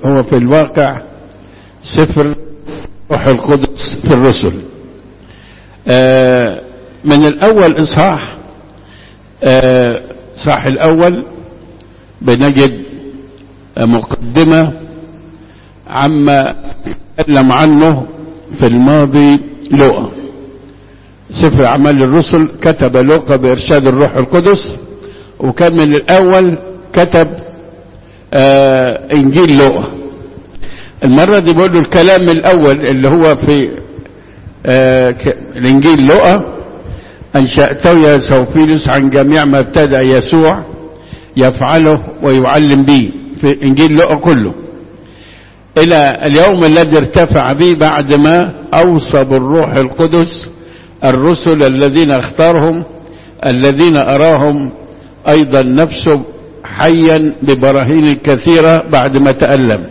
هو في الواقع سفر روح القدس في الرسل من الأول إصحاح صح الأول بنجد مقدمة عما تكلم عنه في الماضي لوقا سفر أعمال الرسل كتب لوقا بإرشاد الروح القدس وكان من الأول كتب آه إنجيل لوقا المرة دي بقول له الكلام الأول اللي هو في آه الإنجيل لوقا أنشأته يا سوفيلوس عن جميع ما ابتدأ يسوع يفعله ويعلم به في إنجيل لوقا كله إلى اليوم الذي ارتفع به بعد ما أوصى بالروح القدس الرسل الذين اختارهم الذين أراهم أيضا نفسه حيا ببراهين كثيرة بعد ما تألم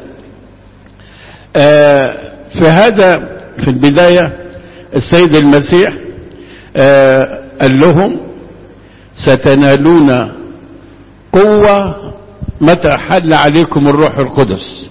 آه في هذا في البداية السيد المسيح آه قال لهم ستنالون قوة متى حل عليكم الروح القدس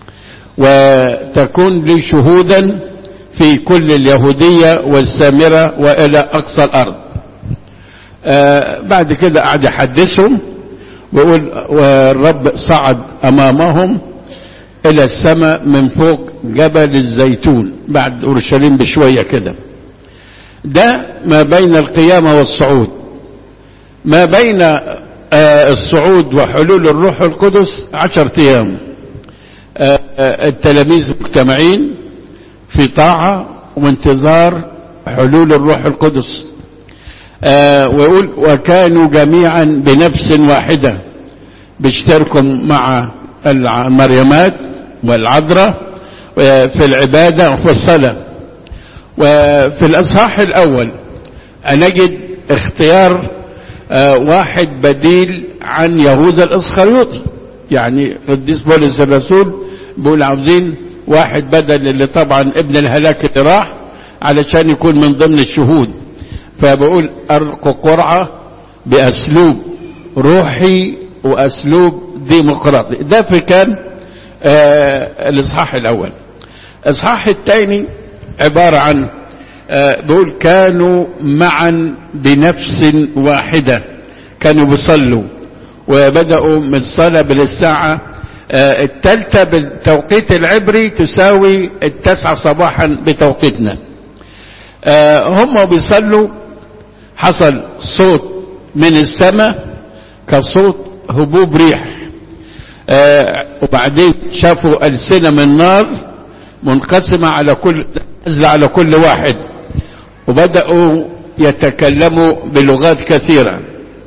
وتكون لي شهودا في كل اليهودية والسامرة وإلى أقصى الأرض آه بعد كده قعد يحدثهم ويقول والرب صعد أمامهم إلى السماء من فوق جبل الزيتون بعد أورشليم بشوية كده ده ما بين القيامة والصعود ما بين آه الصعود وحلول الروح القدس عشرة أيام آه التلاميذ مجتمعين في طاعة وانتظار حلول الروح القدس آه ويقول وكانوا جميعا بنفس واحدة بيشتركوا مع المريمات والعذراء في العبادة وفي الصلاة وفي الأصحاح الأول نجد اختيار آه واحد بديل عن يهوذا الإسخريوطي يعني قديس بولس الرسول بيقول عاوزين واحد بدل اللي طبعا ابن الهلاك اللي راح علشان يكون من ضمن الشهود فبقول أرق قرعة بأسلوب روحي وأسلوب ديمقراطي ده في كان آه الإصحاح الأول الإصحاح الثاني عبارة عن آه بقول كانوا معا بنفس واحدة كانوا بيصلوا وبدأوا من الصلاة بالساعة آه الثالثة بالتوقيت العبري تساوي التسعة صباحا بتوقيتنا آه هم بيصلوا حصل صوت من السماء كصوت هبوب ريح آه وبعدين شافوا ألسنة من نار منقسمة على كل نزل على كل واحد وبدأوا يتكلموا بلغات كثيرة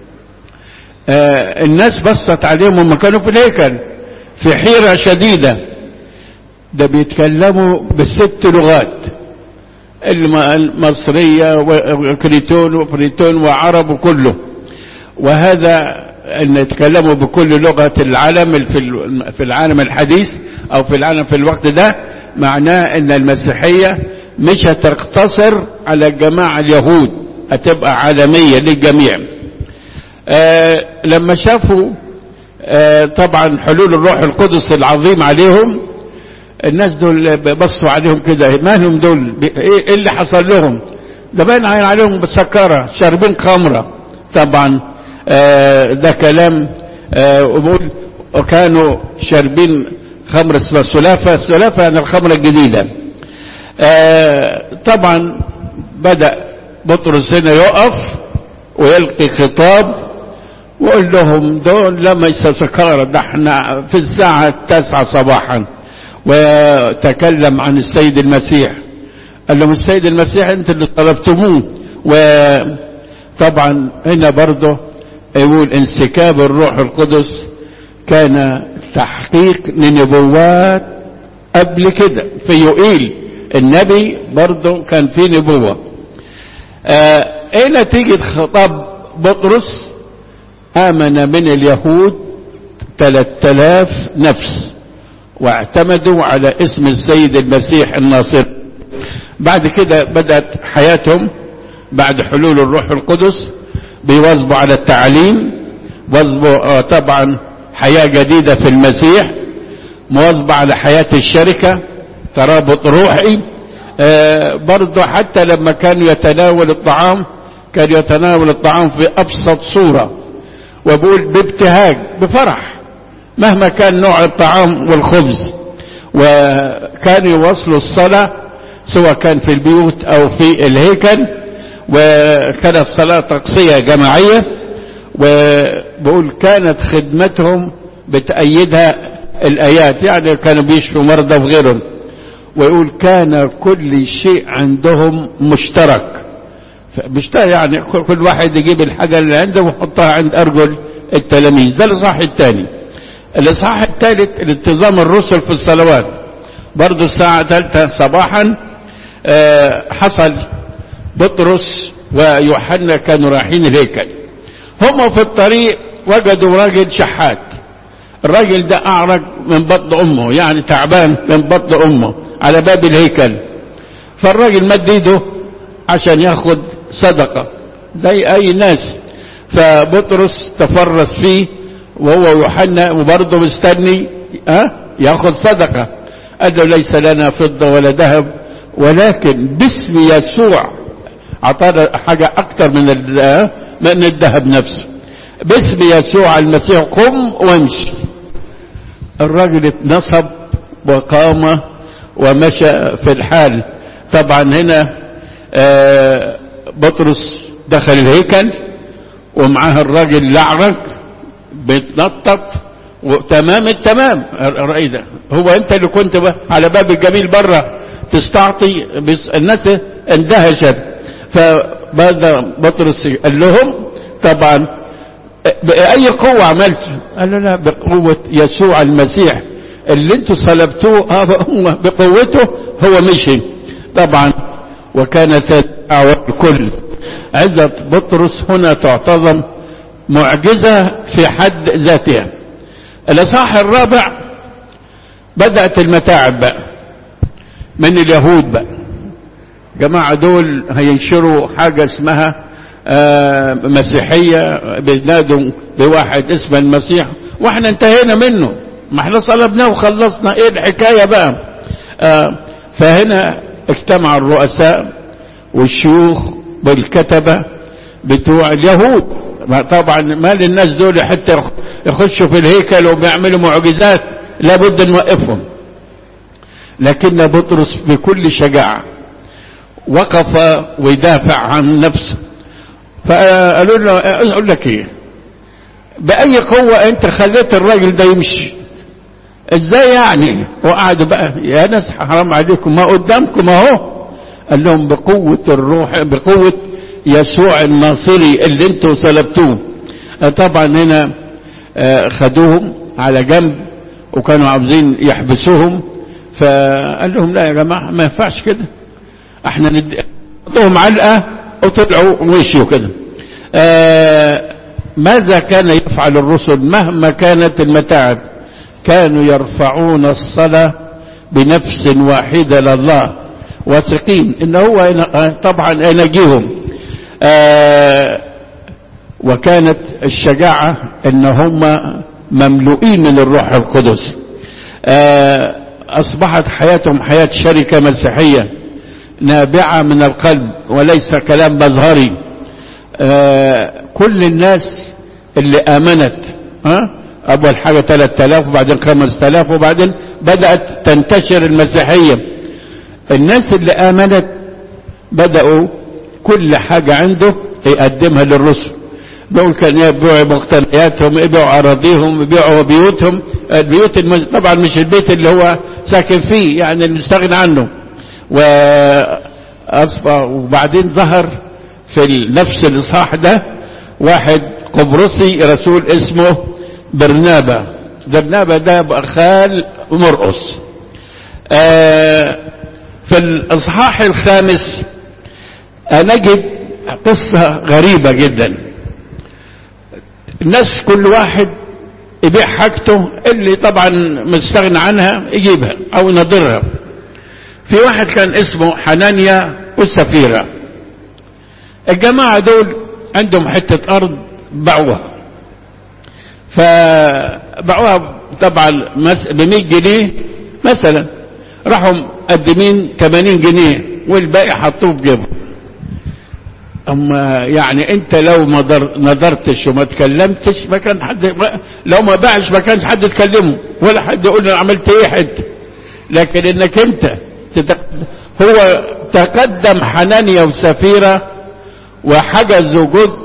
آه الناس بصت عليهم هم كانوا في الهيكل في حيرة شديدة ده بيتكلموا بست لغات المصرية وكريتون وفريتون وعرب وكله وهذا ان يتكلموا بكل لغة العالم في العالم الحديث او في العالم في الوقت ده معناه ان المسيحية مش هتقتصر على الجماعة اليهود هتبقى عالمية للجميع آه لما شافوا آه طبعا حلول الروح القدس العظيم عليهم الناس دول بصوا عليهم كده مالهم دول ايه اللي حصل لهم ده باين عليهم بسكرة شاربين خمرة طبعا آه ده كلام آه وبقول وكانوا شاربين خمر اسمها سلافة السلافة يعني الخمرة الجديدة آه طبعا بدأ بطرس هنا يقف ويلقي خطاب ويقول لهم دول لما يستسكر ده احنا في الساعة التاسعة صباحا وتكلم عن السيد المسيح قال لهم السيد المسيح انت اللي طلبتموه وطبعا هنا برضه يقول انسكاب الروح القدس كان تحقيق لنبوات قبل كده في يوئيل النبي برضه كان في نبوة آه ايه نتيجة خطاب بطرس آمن من اليهود 3000 نفس واعتمدوا على اسم السيد المسيح الناصر بعد كده بدأت حياتهم بعد حلول الروح القدس بيواظبوا على التعليم واظبوا طبعا حياة جديدة في المسيح مواظبة على حياة الشركة ترابط روحي آه برضه حتى لما كان يتناول الطعام كان يتناول الطعام في أبسط صورة وبقول بابتهاج بفرح مهما كان نوع الطعام والخبز وكان يواصلوا الصلاة سواء كان في البيوت أو في الهيكل وكانت صلاة طقسية جماعية وبقول كانت خدمتهم بتأيدها الآيات يعني كانوا بيشفوا مرضى وغيرهم ويقول كان كل شيء عندهم مشترك مشترك يعني كل واحد يجيب الحاجة اللي عنده ويحطها عند أرجل التلاميذ ده الإصحاح الثاني الإصحاح الثالث الالتزام الرسل في الصلوات برضو الساعة ثالثة صباحا حصل بطرس ويوحنا كانوا رايحين الهيكل هم في الطريق وجدوا راجل شحات الراجل ده أعرج من بطن أمه يعني تعبان من بطن أمه على باب الهيكل فالراجل مد ايده عشان ياخد صدقة زي أي ناس فبطرس تفرس فيه وهو يوحنا وبرضه مستني أه ياخد صدقة قال له ليس لنا فضة ولا ذهب ولكن باسم يسوع أعطانا حاجة أكتر من من الذهب نفسه باسم يسوع المسيح قم وامشي الراجل اتنصب وقام ومشى في الحال طبعا هنا آه بطرس دخل الهيكل ومعاه الراجل الأعرج بيتنطط وتمام التمام الرأي ده هو انت اللي كنت على باب الجميل بره تستعطي الناس اندهشت فبدا بطرس قال لهم طبعا بأي قوة عملت قال له لا بقوة يسوع المسيح اللي انتوا صلبتوه بقوته هو مشي طبعا وكانت دعوة الكل عزة بطرس هنا تعتظم معجزة في حد ذاتها الإصحاح الرابع بدأت المتاعب بقى من اليهود بقى جماعة دول هينشروا حاجة اسمها آه مسيحية بينادوا بواحد اسمه المسيح واحنا انتهينا منه ما احنا صلبناه وخلصنا ايه الحكاية بقى آه فهنا اجتمع الرؤساء والشيوخ والكتبة بتوع اليهود طبعا ما للناس دول حتى يخشوا في الهيكل وبيعملوا معجزات لابد نوقفهم لكن بطرس بكل شجاعة وقف ويدافع عن نفسه فقالوا له اقول لك ايه باي قوة انت خليت الراجل ده يمشي ازاي يعني وقعدوا بقى يا ناس حرام عليكم ما قدامكم اهو قال لهم بقوة الروح بقوة يسوع الناصري اللي انتوا صلبتوه طبعا هنا خدوهم على جنب وكانوا عاوزين يحبسوهم فقال لهم لا يا جماعة ما ينفعش كده احنا نديهم علقة وطلعوا ومشيوا كده ماذا كان يفعل الرسل مهما كانت المتاعب كانوا يرفعون الصلاة بنفس واحدة لله واثقين ان هو طبعا ينجيهم وكانت الشجاعة ان هم مملوئين من الروح القدس اصبحت حياتهم حياة شركة مسيحية نابعة من القلب وليس كلام مظهري كل الناس اللي امنت ها اول حاجة 3000 وبعدين 5000 وبعدين بدأت تنتشر المسيحية الناس اللي امنت بدأوا كل حاجة عنده يقدمها للرسل دول كان يبيعوا مقتنياتهم يبيعوا أراضيهم يبيعوا بيوتهم البيوت المز... طبعا مش البيت اللي هو ساكن فيه يعني اللي مستغني عنه وأصبح وبعدين ظهر في نفس الإصحاح ده واحد قبرصي رسول اسمه برنابا برنابا ده خال مرقص آه في الإصحاح الخامس نجد قصة غريبة جدا الناس كل واحد يبيع حاجته اللي طبعا مستغنى عنها يجيبها او ينظرها في واحد كان اسمه حنانيا والسفيرة الجماعة دول عندهم حتة ارض باعوها فباعوها طبعا ب 100 جنيه مثلا راحوا مقدمين 80 جنيه والباقي حطوه في جيبهم اما يعني انت لو ما نظرتش وما تكلمتش ما كان حد ما لو ما باعش ما كانش حد يتكلمه ولا حد يقول انا عملت ايه حد لكن انك انت تتق... هو تقدم حنانيا وسفيرة وحجزوا جزء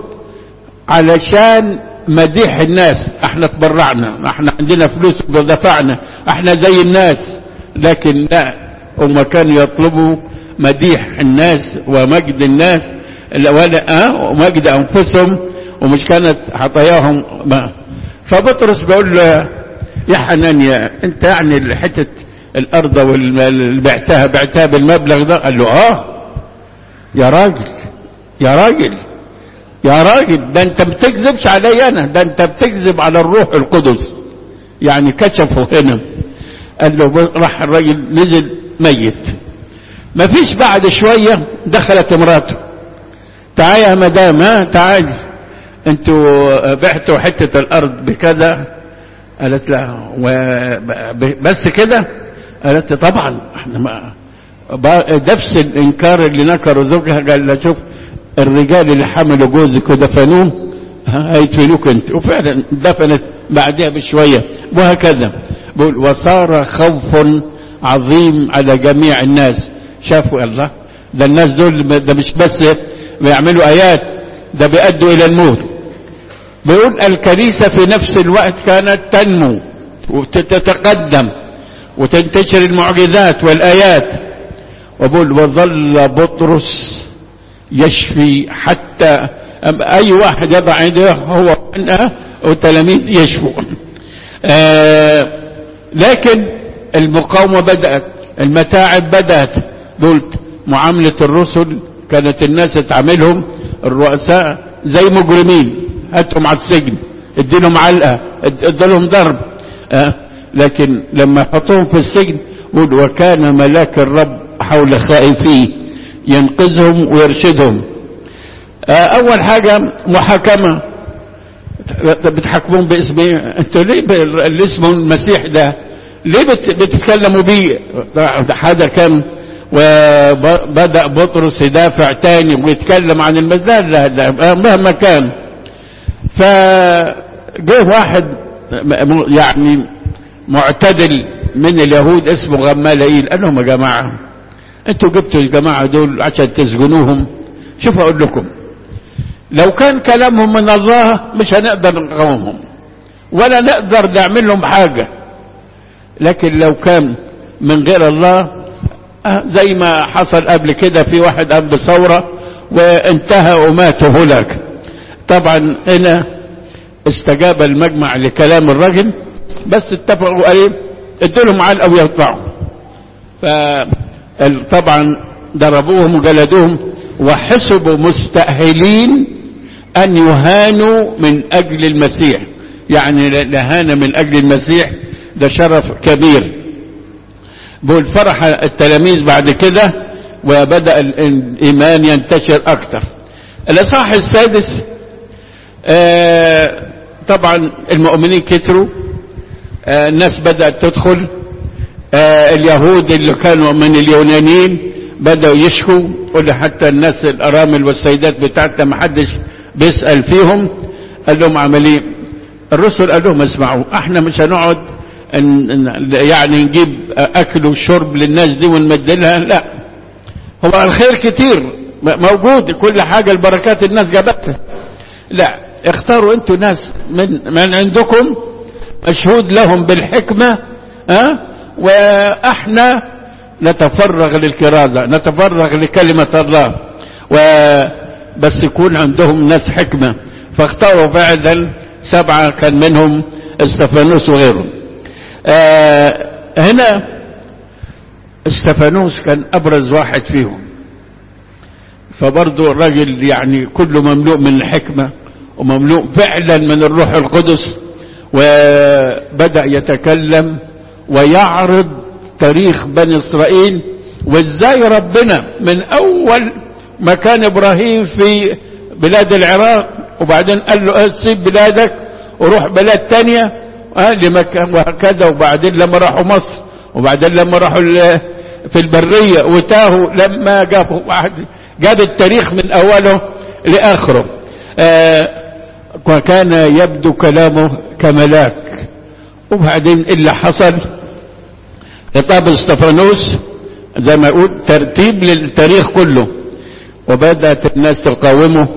علشان مديح الناس احنا تبرعنا احنا عندنا فلوس ودفعنا احنا زي الناس لكن لا هم كانوا يطلبوا مديح الناس ومجد الناس ولا اه ومجد انفسهم ومش كانت عطاياهم ما فبطرس بيقول له يا حنانيا انت يعني حته الارض واللي بعتها بعتها بالمبلغ ده قال له اه يا راجل يا راجل يا راجل ده انت بتكذبش علي انا ده انت بتكذب على الروح القدس يعني كشفه هنا قال له راح الراجل نزل ميت ما فيش بعد شوية دخلت امراته تعالى يا مدام ها تعالي انتوا بعتوا حتة الارض بكذا قالت لا بس كده قالت طبعا احنا ما نفس الانكار اللي نكره زوجها قال لها شوف الرجال اللي حملوا جوزك ودفنوه هيدفنوك انت وفعلا دفنت بعدها بشوية وهكذا بقول وصار خوف عظيم على جميع الناس شافوا الله ده الناس دول ده مش بس بيعملوا ايات ده بيأدوا الى الموت بيقول الكنيسة في نفس الوقت كانت تنمو وتتقدم وتنتشر المعجزات والآيات وبقول وظل بطرس يشفي حتى أي واحد يضع يده هو والتلاميذ يشفوا آه لكن المقاومة بدأت المتاعب بدأت قلت معاملة الرسل كانت الناس تعاملهم الرؤساء زي مجرمين هاتهم على السجن اديلهم علقة اديلهم ضرب آه لكن لما يحطوهم في السجن قل وكان ملاك الرب حول خائفيه ينقذهم ويرشدهم آه اول حاجة محاكمة بتحكمون باسم ايه انتوا ليه اللي اسمه المسيح ده ليه بتتكلموا بيه هذا كان وبدأ بطرس يدافع تاني ويتكلم عن المسيح لا لا مهما كان فجه واحد يعني معتدل من اليهود اسمه غمالائيل قال لهم يا جماعة انتوا جبتوا الجماعة دول عشان تسجنوهم شوف اقول لكم لو كان كلامهم من الله مش هنقدر نقاومهم ولا نقدر نعمل لهم حاجة لكن لو كان من غير الله زي ما حصل قبل كده في واحد قام بثورة وانتهى ومات هناك طبعا هنا استجاب المجمع لكلام الرجل بس اتفقوا قالوا ادوا لهم علقه ويطلعوا فطبعا ضربوهم وجلدوهم وحسبوا مستأهلين أن يهانوا من أجل المسيح يعني لهانة من أجل المسيح ده شرف كبير بقول فرح التلاميذ بعد كده وبدأ الإيمان ينتشر أكتر الإصحاح السادس آه طبعا المؤمنين كتروا آه الناس بدأت تدخل آه اليهود اللي كانوا من اليونانيين بدأوا يشكوا قل حتى الناس الأرامل والسيدات بتاعتنا ما حدش بيسأل فيهم قال لهم عمليه الرسل قال لهم اسمعوا احنا مش هنقعد يعني نجيب اكل وشرب للناس دي ونمدلها لا هو الخير كتير موجود كل حاجة البركات الناس جابتها لا اختاروا انتوا ناس من, من عندكم مشهود لهم بالحكمة ها واحنا نتفرغ للكرازة نتفرغ لكلمة الله وبس يكون عندهم ناس حكمة فاختاروا فعلا سبعة كان منهم استفانوس وغيرهم آه هنا استفانوس كان ابرز واحد فيهم فبرضه الراجل يعني كله مملوء من الحكمة ومملوء فعلا من الروح القدس وبدأ يتكلم ويعرض تاريخ بني إسرائيل وازاي ربنا من أول ما كان إبراهيم في بلاد العراق وبعدين قال له تسيب بلادك وروح بلاد تانية آه لمكة وهكذا وبعدين لما راحوا مصر وبعدين لما راحوا في البرية وتاهوا لما جابوا واحد جاب التاريخ من أوله لآخره آه وكان يبدو كلامه كملاك وبعدين اللي حصل خطاب استفانوس زي ما يقول ترتيب للتاريخ كله وبدأت الناس تقاومه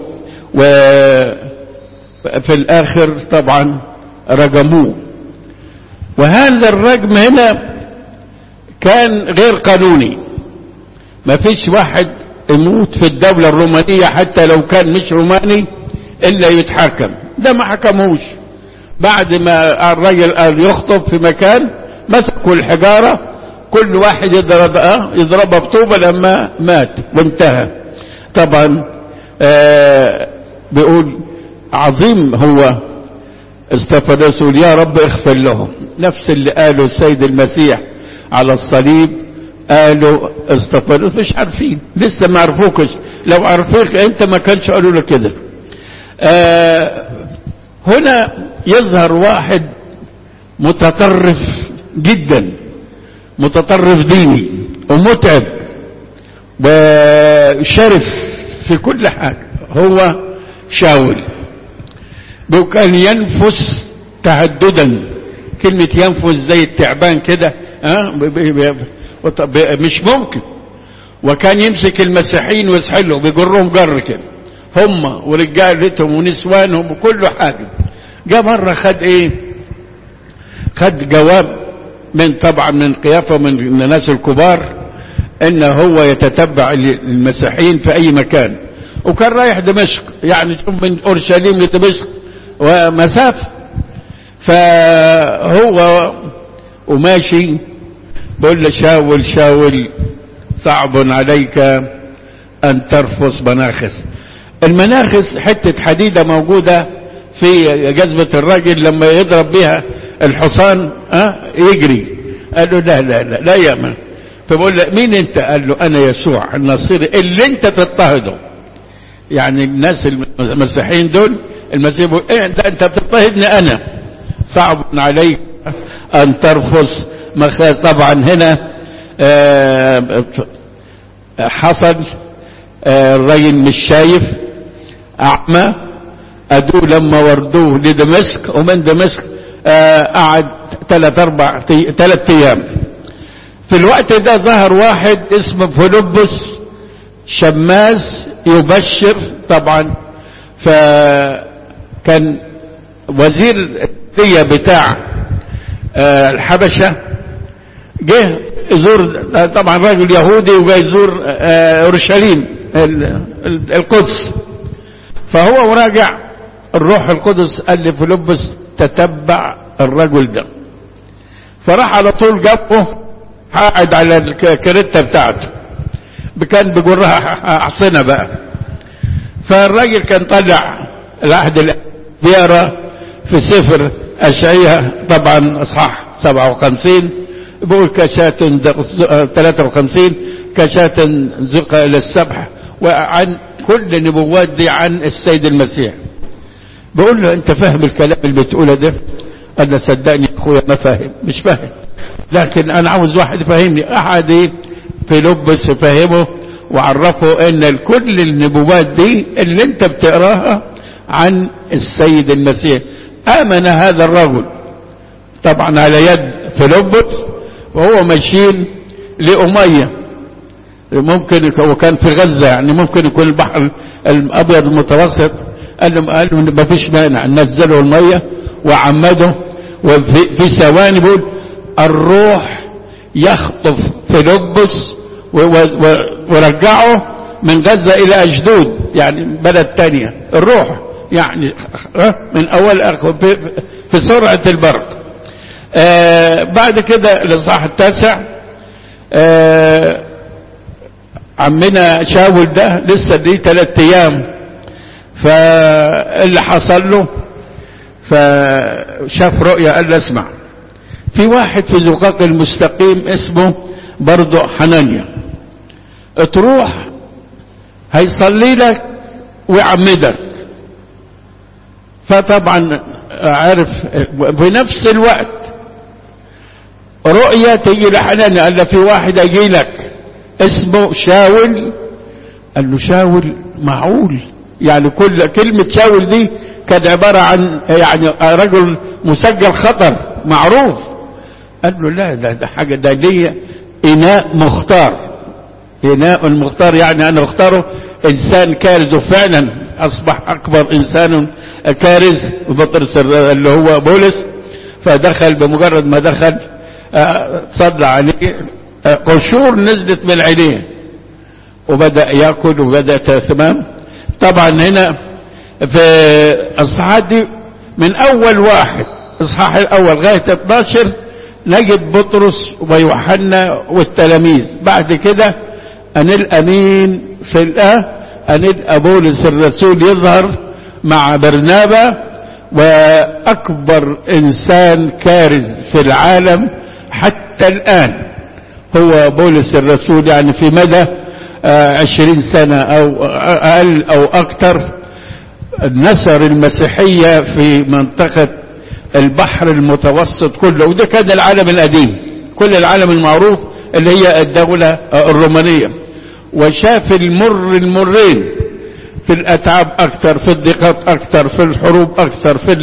وفي الآخر طبعا رجموه وهذا الرجم هنا كان غير قانوني ما فيش واحد يموت في الدولة الرومانية حتى لو كان مش روماني إلا يتحكم ده ما حكموش بعد ما الرجل قال يخطب في مكان مسكوا الحجارة كل واحد يضرب اه يضربها بطوبة لما مات وانتهى طبعا آه بيقول عظيم هو استفانوس يا رب اغفر لهم نفس اللي قاله السيد المسيح على الصليب قالوا استفانوس مش عارفين لسه ما عرفوكش لو عرفوك انت ما كانش قالوا له كده آه هنا يظهر واحد متطرف جدا متطرف ديني ومتعب وشرس في كل حاجة هو شاول وكان ينفس تهددا كلمة ينفس زي التعبان كده أه؟ مش ممكن وكان يمسك المسيحيين ويسحلهم بيجرهم جر كده هم ورجالتهم ونسوانهم وكل حاجة جاء مرة خد ايه خد جواب من طبعا من قيافة من الناس الكبار ان هو يتتبع المسيحيين في اي مكان وكان رايح دمشق يعني شوف من اورشليم لدمشق ومسافة فهو وماشي بقول له شاول شاول صعب عليك ان ترفض مناخس المناخس حتة حديدة موجودة في جذبة الراجل لما يضرب بها الحصان أه يجري قال له لا لا لا لا يأمن فبقول له مين انت قال له انا يسوع النصيري اللي انت تضطهده يعني الناس المسيحيين دول المسيح بيقول ايه انت انت بتضطهدني انا صعب عليك ان ترفض مخاز طبعا هنا آه حصل آه الراجل مش شايف اعمى ادوه لما وردوه لدمشق ومن دمشق آه قعد ثلاث اربع ثلاث ايام في الوقت ده ظهر واحد اسمه فيلبس شماس يبشر طبعا فكان وزير الدية بتاع آه الحبشة جه يزور طبعا راجل يهودي وجاي يزور آه اورشليم القدس فهو وراجع الروح القدس قال لفيلبس تتبع الرجل ده فراح على طول جابه قاعد على الكريتة بتاعته كان بجرها أحصنة بقى فالراجل كان طلع العهد بيقرا في سفر أشعية طبعا أصحاح 57 بيقول كشاة 53 كشاة زق إلى السبح وعن كل النبوات دي عن السيد المسيح بقول له انت فاهم الكلام اللي بتقوله ده انا صدقني اخويا ما فاهم مش فاهم لكن انا عاوز واحد يفهمني احد في لبس يفهمه وعرفه ان كل النبوات دي اللي انت بتقراها عن السيد المسيح امن هذا الرجل طبعا على يد فيلبس وهو ماشيين لأمية ممكن هو كان في غزة يعني ممكن يكون البحر الأبيض المتوسط قال له قال له ما فيش مانع نزلوا المية وعمده وفي في ثواني بيقول الروح يخطف فيلبس ورجعه من غزة إلى أجدود يعني بلد تانية الروح يعني من أول أخو في سرعة البرق آه بعد كده الإصحاح التاسع آه عمنا شاول ده لسه دي ثلاث أيام فاللي حصل له فشاف رؤيا قال له اسمع في واحد في زقاق المستقيم اسمه برضه حنانيا تروح هيصلي لك ويعمدك فطبعا عارف في نفس الوقت رؤية تجي لحنان قال له في واحد اجي لك اسمه شاول قال له شاول معقول يعني كل كلمة شاول دي كانت عبارة عن يعني رجل مسجل خطر معروف قال له لا ده, ده حاجة ده ليا إناء مختار إناء المختار يعني أنا اختاره إنسان كارز وفعلا أصبح أكبر إنسان كارز بطرس اللي هو بولس فدخل بمجرد ما دخل صلى عليه قشور نزلت من عينيه وبدأ يأكل وبدأ تمام طبعا هنا في الصحات دي من أول واحد الصحاح الأول غاية 12 نجد بطرس ويوحنا والتلاميذ بعد كده أن الأمين في الآه أن بولس الرسول يظهر مع برنابا وأكبر إنسان كارز في العالم حتى الآن هو بولس الرسول يعني في مدى عشرين سنة أو أقل أو أكثر نشر المسيحية في منطقة البحر المتوسط كله وده كان العالم القديم كل العالم المعروف اللي هي الدولة الرومانية وشاف المر المرين في الأتعاب أكثر في الضيقات أكثر في الحروب أكثر في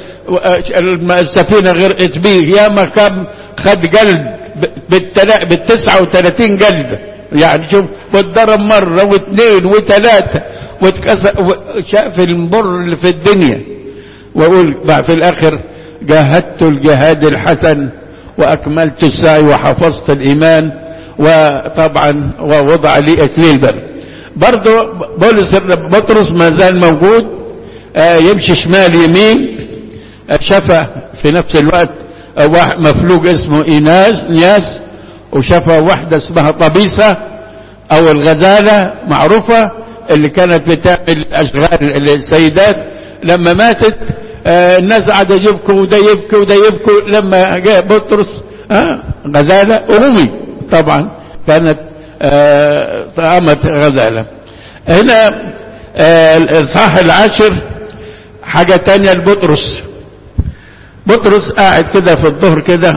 السفينة غرقت بيه ياما كان خد جلد بالتسعة وثلاثين جلد يعني شوف واتضرب مرة واثنين وثلاثة واتكسر شاف المر اللي في الدنيا وأقول بقى في الآخر جاهدت الجهاد الحسن وأكملت السعي وحفظت الإيمان وطبعا ووضع لي إكليل بر برضو بولس بطرس ما زال موجود آه يمشي شمال يمين آه شفى في نفس الوقت آه واحد مفلوج اسمه إيناس نياس وشفى واحدة اسمها طبيسة أو الغزالة معروفة اللي كانت بتعمل أشغال السيدات لما ماتت الناس قعدوا يبكوا وده يبكي وده يبكوا لما جاء بطرس غزالة أمي طبعا كانت طعمت غزالة هنا الإصحاح العاشر حاجة تانية لبطرس بطرس قاعد كده في الظهر كده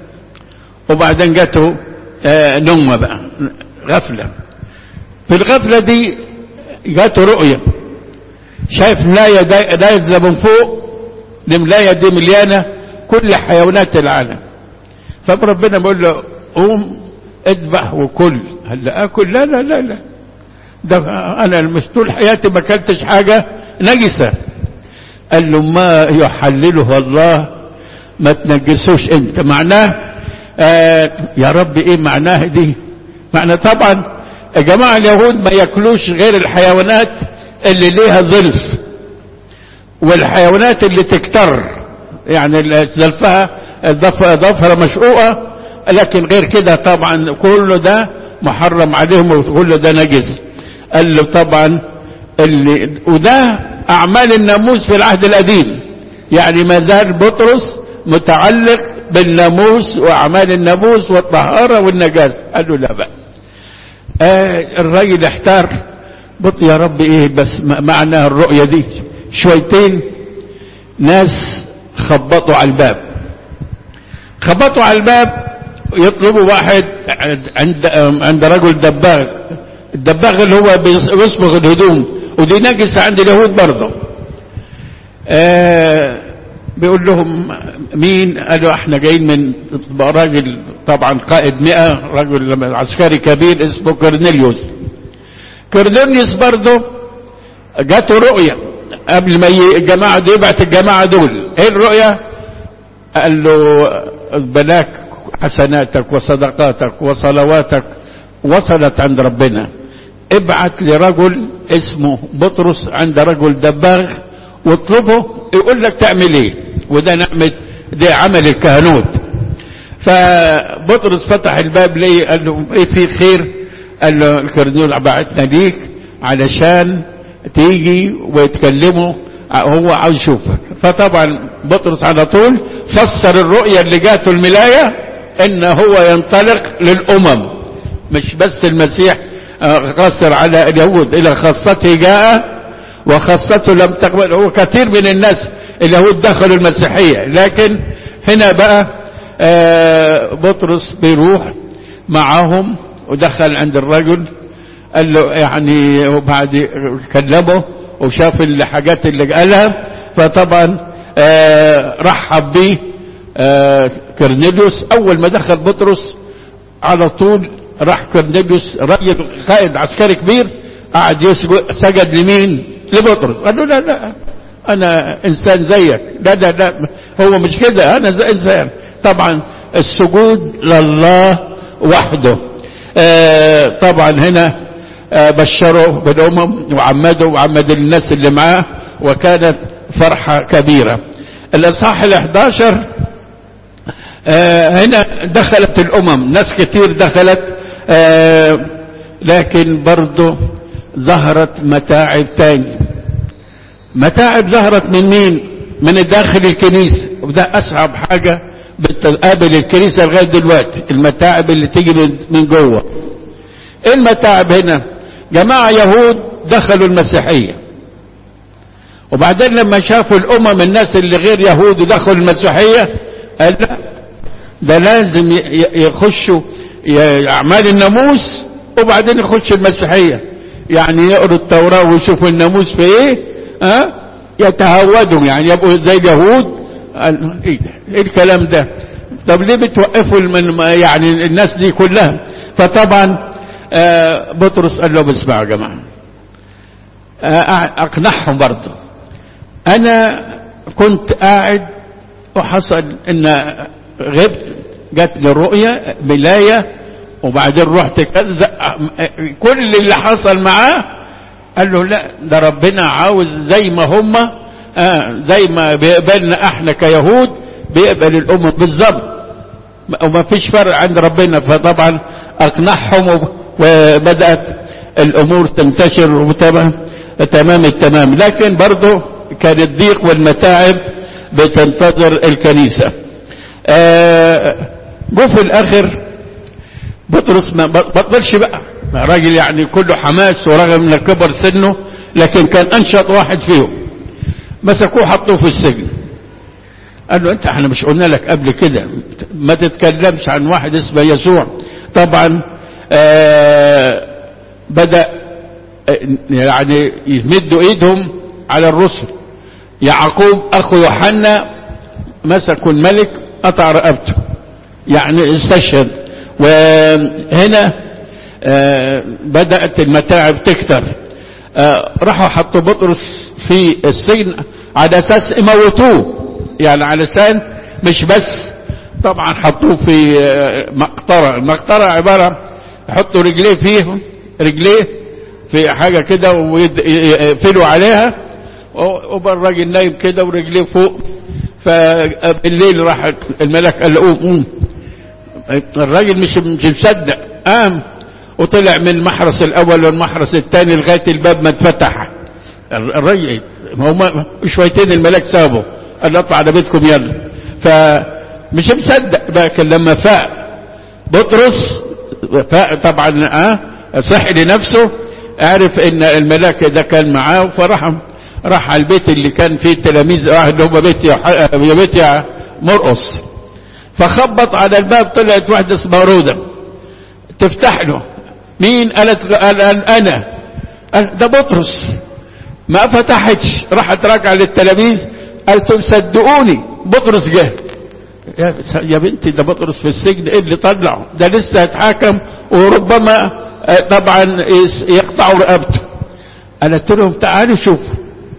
وبعدين جاته نومة بقى غفلة في الغفلة دي جاته رؤية شايف ملاية دايزة من فوق الملاية دي مليانة كل حيوانات العالم فربنا بيقول له قوم اذبح وكل هل اكل لا لا لا لا ده انا مش طول حياتي ما اكلتش حاجه نجسه قال له ما يحلله الله ما تنجسوش انت معناه آه يا رب ايه معناه دي معنى طبعا يا جماعه اليهود ما ياكلوش غير الحيوانات اللي ليها ظلف والحيوانات اللي تكتر يعني اللي زلفها ضفرة مشقوقة لكن غير كده طبعا كل ده محرم عليهم وكل ده نجس قال له طبعا اللي وده أعمال الناموس في العهد القديم يعني ما زال بطرس متعلق بالناموس وأعمال الناموس والطهارة والنجاسة قال له لا بقى آه الراجل احتار بط يا رب ايه بس معنى الرؤية دي شويتين ناس خبطوا على الباب خبطوا على الباب يطلبوا واحد عند عند رجل دباغ الدباغ اللي هو بيصبغ الهدوم ودي نجسة عند اليهود برضه آه بيقول لهم مين قالوا احنا جايين من راجل طبعا قائد مئة رجل عسكري كبير اسمه كورنيليوس كورنيليوس برضه جاته رؤية قبل ما الجماعة دي يبعت الجماعة دول ايه الرؤية قال له بلاك حسناتك وصدقاتك وصلواتك وصلت عند ربنا ابعت لرجل اسمه بطرس عند رجل دباغ واطلبه يقول لك تعمل ايه وده نعمة ده عمل الكهنوت فبطرس فتح الباب ليه قال له ايه في خير قال له الكرنول بعتنا ليك علشان تيجي ويتكلموا هو عاوز يشوفك فطبعا بطرس على طول فسر الرؤية اللي جاته الملاية ان هو ينطلق للامم مش بس المسيح قصر على اليهود الى خاصته جاء وخاصته لم تقبل هو كثير من الناس اليهود دخلوا المسيحية لكن هنا بقى آه بطرس بيروح معاهم ودخل عند الرجل قال له يعني وبعد كلمه وشاف الحاجات اللي قالها فطبعا آه رحب به آه كرنيليوس اول ما دخل بطرس على طول راح كرنيليوس راجل قائد عسكري كبير قعد يسجد سجد لمين لبطرس قال له لا لا انا انسان زيك لا لا لا هو مش كده انا زي انسان طبعا السجود لله وحده آه طبعا هنا آه بشره بالامم وعمده وعمد الناس اللي معاه وكانت فرحة كبيرة الاصحاح ال11 آه هنا دخلت الامم ناس كتير دخلت آه لكن برضه ظهرت متاعب تاني متاعب ظهرت من مين من داخل الكنيسة وده أصعب حاجة بتقابل الكنيسة لغاية دلوقتي المتاعب اللي تيجي من جوه ايه المتاعب هنا جماعة يهود دخلوا المسيحية وبعدين لما شافوا الأمم الناس اللي غير يهود دخلوا المسيحية قال لا ده لازم يخشوا أعمال الناموس وبعدين يخشوا المسيحية يعني يقروا التوراة ويشوفوا الناموس في ايه ها أه؟ يتهودوا يعني يبقوا زي اليهود ايه ده ايه الكلام ده طب ليه بتوقفوا من يعني الناس دي كلها فطبعا آه بطرس قال لهم اسمعوا يا جماعه آه اقنعهم برضه انا كنت قاعد وحصل ان غبت جاتني رؤيه بلايه وبعدين رحت كذا كل اللي حصل معاه قال له لا ده ربنا عاوز زي ما هم آه زي ما بيقبلنا احنا كيهود بيقبل الامم بالظبط وما فيش فرق عند ربنا فطبعا اقنعهم وبدات الامور تنتشر وتمام تمام التمام لكن برضه كان الضيق والمتاعب بتنتظر الكنيسه آه جو في الاخر بطرس ما بطلش بقى راجل يعني كله حماس ورغم من كبر سنه لكن كان انشط واحد فيهم مسكوه حطوه في السجن قال له انت احنا مش قلنا لك قبل كده ما تتكلمش عن واحد اسمه يسوع طبعا آه بدا يعني يمدوا ايدهم على الرسل يعقوب اخو يوحنا مسكوا الملك قطع رقبته يعني استشهد وهنا آه بدأت المتاعب تكتر آه راحوا حطوا بطرس في السجن على اساس يموتوه يعني على اساس مش بس طبعا حطوه في آه مقطرة المقطرة عبارة يحطوا رجليه فيه رجليه في حاجة كده ويقفلوا عليها والراجل نايم كده ورجليه فوق فبالليل راح الملك قال له قوم قوم الراجل مش مش مصدق قام وطلع من المحرس الاول والمحرس الثاني لغايه الباب ما اتفتح الراجل هم شويتين الملاك سابه قال له اطلع على بيتكم يلا فمش مصدق بقى كان لما فاق بطرس فاق طبعا اه صحي لنفسه عرف ان الملاك ده كان معاه فراح راح على البيت اللي كان فيه التلاميذ راح اللي هو بيت يا بيت يا مرقص فخبط على الباب طلعت واحدة اسمها رودة تفتح له مين قالت قال انا قال ده بطرس ما فتحتش راحت راجعه للتلاميذ قالت صدقوني بطرس جه يا, يا بنتي ده بطرس في السجن ايه اللي طلعه ده لسه هيتحاكم وربما طبعا يقطعوا رقبته قالت لهم تعالوا شوفوا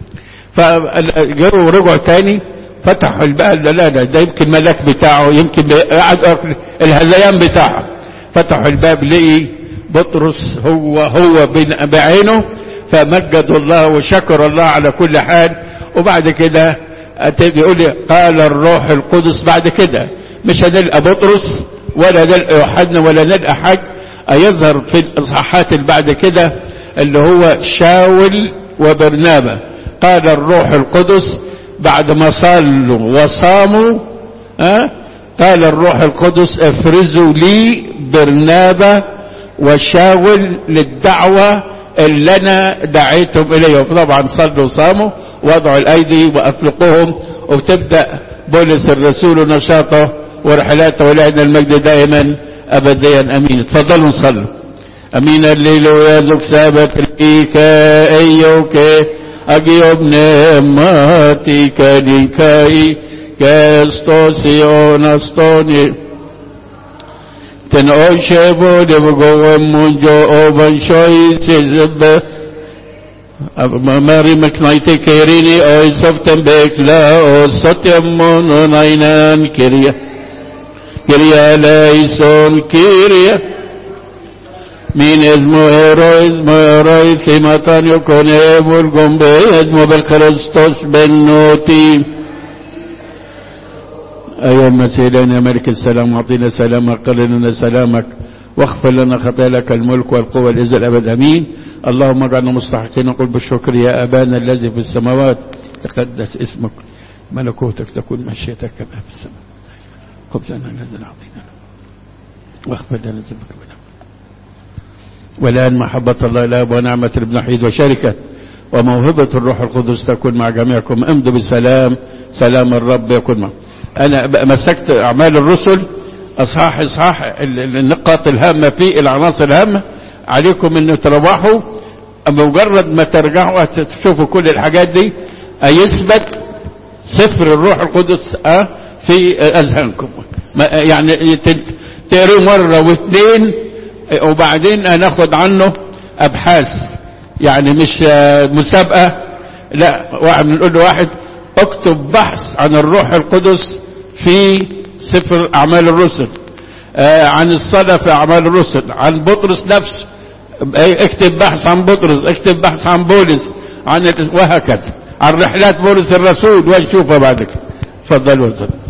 فجروا ورجعوا تاني فتحوا الباب لا لا ده يمكن ملاك بتاعه يمكن قعد الهذيان بتاعه فتحوا الباب لقي بطرس هو هو بعينه فمجدوا الله وشكر الله على كل حال وبعد كده بيقول لي قال الروح القدس بعد كده مش هنلقى بطرس ولا نلقى يوحنا ولا نلقى حاج يظهر في الاصحاحات اللي بعد كده اللي هو شاول وبرنابا قال الروح القدس بعد ما صلوا وصاموا أه؟ قال الروح القدس افرزوا لي برنابا وشاول للدعوة اللي انا دعيتهم اليه طبعا صلوا وصاموا وضعوا الايدي واطلقوهم وتبدا بولس الرسول نشاطه ورحلاته ولعنا المجد دائما ابديا امين تفضلوا نصلوا امين الليلويا ذوك سابت ليك ايوك اجيوب نعماتك لكي كاستوسيون استوني تنعشبو دبقو منجو اوبن شوي سيزب ماري مكنايتي كيريني او سفتن بيك لا او ستيمون ناينان كيريا كيريا ليسون كيريا مين اسمه هيرو اسمه هيرو سيماتان يكون ابول قنبي اسمه بالكريستوس بنوتي أيها المسيح لنا ملك السلام واعطينا سلامك قل لنا سلامك واغفر لنا خطاياك الملك والقوة العزة الأبد أمين اللهم اجعلنا مستحقين نقول بالشكر يا أبانا الذي في السماوات تقدس اسمك ملكوتك تكون مشيتك كما في السماء خبزنا الذي أعطينا واغفر لنا ذنبك بنا والآن محبة الله الآب ونعمة الابن وحيد وشركة وموهبة الروح القدس تكون مع جميعكم امضوا بالسلام سلام الرب يكون معكم انا مسكت اعمال الرسل اصحاح اصحاح النقاط الهامة فيه العناصر الهامة عليكم انه تروحوا مجرد ما ترجعوا تشوفوا كل الحاجات دي يثبت سفر الروح القدس في اذهانكم يعني تقروا مرة واثنين وبعدين هناخد عنه ابحاث يعني مش مسابقة لا واحد بنقول له واحد اكتب بحث عن الروح القدس في سفر اعمال الرسل آه عن الصلاة في اعمال الرسل عن بطرس نفسه اكتب بحث عن بطرس اكتب بحث عن بولس عن وهكذا عن رحلات بولس الرسول ونشوفها بعد كده تفضلوا